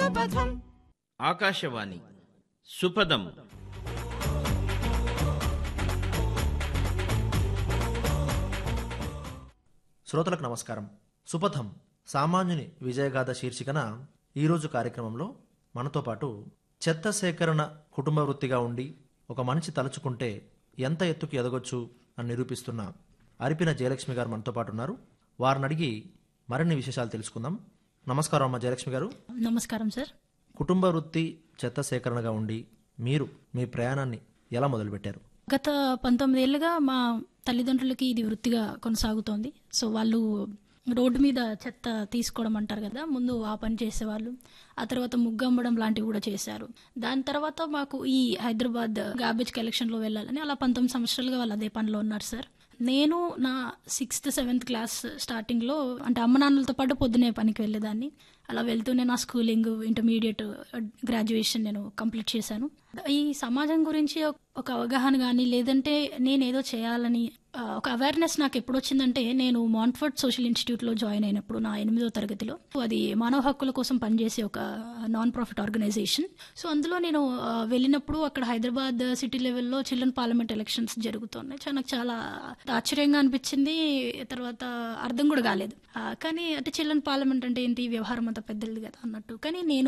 సుపథం ఆకాశవాణి సుపదం శ్రోతలకు నమస్కారం సుపథం సామాన్యుని విజయగాథ శీర్షికన ఈరోజు కార్యక్రమంలో మనతో పాటు చెత్త సేకరణ కుటుంబ వృత్తిగా ఉండి ఒక మనిషి తలుచుకుంటే ఎంత ఎత్తుకు ఎదగొచ్చు అని నిరూపిస్తున్న అరిపిన జయలక్ష్మి గారు మనతో పాటు ఉన్నారు వారిని అడిగి మరిన్ని విశేషాలు తెలుసుకుందాం నమస్కారం అమ్మ జయలక్ష్మి గారు నమస్కారం సార్ కుటుంబ వృత్తి చెత్త సేకరణగా ఉండి మీరు మీ ప్రయాణాన్ని ఎలా మొదలుపెట్టారు గత పంతొమ్మిది ఏళ్ళుగా మా తల్లిదండ్రులకి ఇది వృత్తిగా కొనసాగుతోంది సో వాళ్ళు రోడ్డు మీద చెత్త తీసుకోవడం అంటారు కదా ముందు ఆ పని చేసేవాళ్ళు ఆ తర్వాత ముగ్గమ్మడం లాంటివి కూడా చేశారు దాని తర్వాత మాకు ఈ హైదరాబాద్ గార్బేజ్ కలెక్షన్లో వెళ్ళాలని అలా పంతొమ్మిది సంవత్సరాలుగా వాళ్ళు అదే పనిలో ఉన్నారు సార్ నేను నా సిక్స్త్ సెవెంత్ క్లాస్ స్టార్టింగ్లో అంటే అమ్మ నాన్నలతో పాటు పొద్దునే పనికి వెళ్ళేదాన్ని అలా వెళ్తూనే నా స్కూలింగ్ ఇంటర్మీడియట్ గ్రాడ్యుయేషన్ నేను కంప్లీట్ చేశాను ఈ సమాజం గురించి ఒక అవగాహన కానీ లేదంటే నేనేదో చేయాలని ఆ, ఒక అవేర్నెస్ నాకు ఎప్పుడు వచ్చిందంటే నేను మాంట్ఫర్డ్ సోషల్ ఇన్స్టిట్యూట్లో జాయిన్ అయినప్పుడు నా ఎనిమిదో తరగతిలో అది మానవ హక్కుల కోసం పనిచేసే ఒక నాన్ ప్రాఫిట్ ఆర్గనైజేషన్ సో అందులో నేను ఆ, వెళ్ళినప్పుడు అక్కడ హైదరాబాద్ సిటీ లెవెల్లో చిల్డ్రన్ పార్లమెంట్ ఎలక్షన్స్ జరుగుతున్నాయి చా- నాకు చాలా ఆశ్చర్యంగా అనిపించింది తర్వాత అర్థం కూడా కాలేదు ఆ, కానీ అంటే చిల్డ్రన్ పార్లమెంట్ అంటే ఏంటి వ్యవహారం అంత పెద్దది కదా అన్నట్టు కానీ నేను